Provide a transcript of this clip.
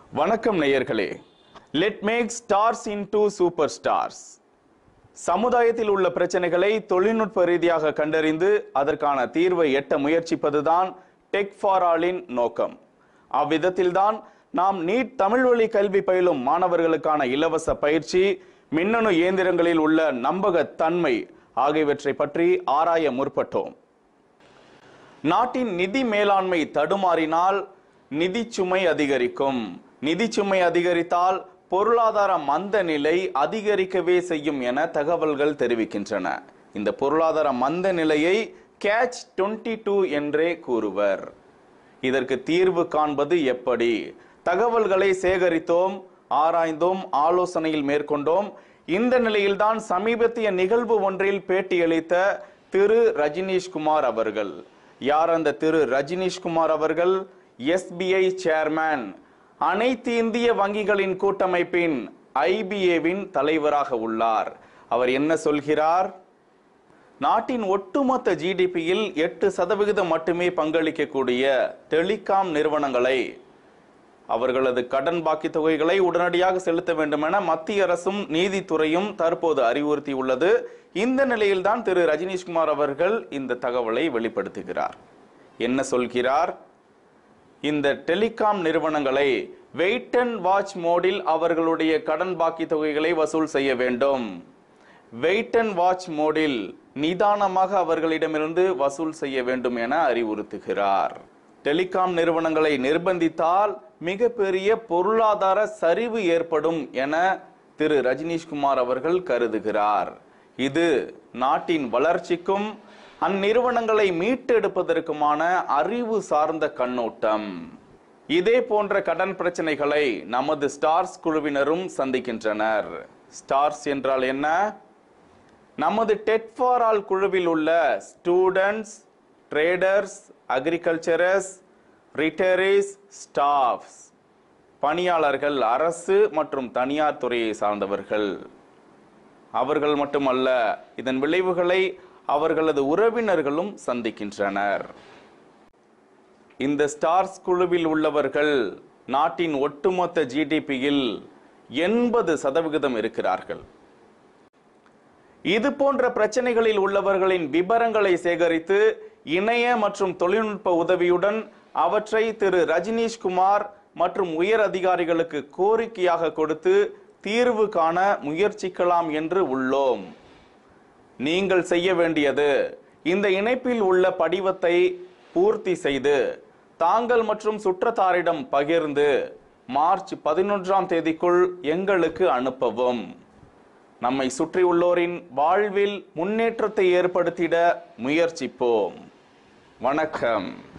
வணக்கம் நேயர்களே let make stars into super stars சமுதாயத்தில் உள்ள பிரச்சனைகளை தொழில்நுட்ப ரீதியாக கண்டறிந்து அதற்கான தீர்வை எட்ட முயற்சிப்பதுதான் டெக் ஃபார் ஆலின் நோக்கம் அவ்விதத்தில்தான் நாம் நீட் தமிழ் வழி கல்வி பயிலும் மாணவர்களுக்கான இலவச பயிற்சி மின்னணு இயந்திரங்களில் உள்ள நம்பகத்தன்மை ஆகியவற்றை பற்றி ஆராய முற்பட்டோம் நாட்டின் நிதி மேலாண்மை தடுமாறினால் நிதி சுமை அதிகரிக்கும் நிதி சுமை அதிகரித்தால் பொருளாதார மந்த நிலை அதிகரிக்கவே செய்யும் என தகவல்கள் தெரிவிக்கின்றன இந்த பொருளாதார மந்த நிலையை கேட்ச் 22 டூ என்றே கூறுவர் இதற்கு தீர்வு காண்பது எப்படி தகவல்களை சேகரித்தோம் ஆராய்ந்தோம் ஆலோசனையில் மேற்கொண்டோம் இந்த நிலையில்தான் சமீபத்திய நிகழ்வு ஒன்றில் பேட்டியளித்த திரு ரஜினிஷ்குமார் அவர்கள் யார் அந்த திரு ரஜினிஷ்குமார் அவர்கள் எஸ்பிஐ சேர்மேன் அனைத்து இந்திய வங்கிகளின் கூட்டமைப்பின் ஐபிஏவின் தலைவராக உள்ளார் அவர் என்ன சொல்கிறார் நாட்டின் ஒட்டுமொத்த ஜிடிபியில் எட்டு சதவிகிதம் மட்டுமே பங்களிக்கக்கூடிய டெலிகாம் நிறுவனங்களை அவர்களது கடன் பாக்கி தொகைகளை உடனடியாக செலுத்த வேண்டும் என மத்திய அரசும் நீதித்துறையும் தற்போது அறிவுறுத்தியுள்ளது இந்த நிலையில்தான் திரு ரஜினிஷ்குமார் அவர்கள் இந்த தகவலை வெளிப்படுத்துகிறார் என்ன சொல்கிறார் இந்த டெலிகாம் நிறுவனங்களை வெயிட் அண்ட் வாட்ச் மோடில் அவர்களுடைய கடன் பாக்கி தொகைகளை வசூல் செய்ய வேண்டும் வெயிட் அண்ட் வாட்ச் மோடில் நிதானமாக அவர்களிடமிருந்து வசூல் செய்ய வேண்டும் என அறிவுறுத்துகிறார் டெலிகாம் நிறுவனங்களை நிர்பந்தித்தால் மிகப்பெரிய பொருளாதார சரிவு ஏற்படும் என திரு ரஜினிஷ்குமார் அவர்கள் கருதுகிறார் இது நாட்டின் வளர்ச்சிக்கும் அந்நிறுவனங்களை மீட்டெடுப்பதற்குமான அறிவு சார்ந்த கண்ணோட்டம் இதே போன்ற கடன் பிரச்சனைகளை நமது ஸ்டார்ஸ் குழுவினரும் சந்திக்கின்றனர் ஸ்டார்ஸ் என்றால் என்ன நமது டெட் ஃபார் ஆல் குழுவில் உள்ள students traders agricultures retirees staffs பணியாளர்கள் அரசு மற்றும் தனியார் துறையை சார்ந்தவர்கள் அவர்கள் மட்டுமல்ல இதன் விளைவுகளை அவர்களது உறவினர்களும் சந்திக்கின்றனர் இந்த ஸ்டார்ஸ் குழுவில் உள்ளவர்கள் நாட்டின் ஒட்டுமொத்த ஜிடிபியில் எண்பது சதவிகிதம் இருக்கிறார்கள் இது போன்ற பிரச்சனைகளில் உள்ளவர்களின் விவரங்களை சேகரித்து இணைய மற்றும் தொழில்நுட்ப உதவியுடன் அவற்றை திரு ரஜினிஷ்குமார் மற்றும் உயர் அதிகாரிகளுக்கு கோரிக்கையாக கொடுத்து தீர்வு காண முயற்சிக்கலாம் என்று உள்ளோம் நீங்கள் செய்ய வேண்டியது இந்த இணைப்பில் உள்ள படிவத்தை பூர்த்தி செய்து தாங்கள் மற்றும் சுற்றத்தாரிடம் பகிர்ந்து மார்ச் பதினொன்றாம் தேதிக்குள் எங்களுக்கு அனுப்பவும் நம்மை சுற்றியுள்ளோரின் வாழ்வில் முன்னேற்றத்தை ஏற்படுத்திட முயற்சிப்போம் வணக்கம்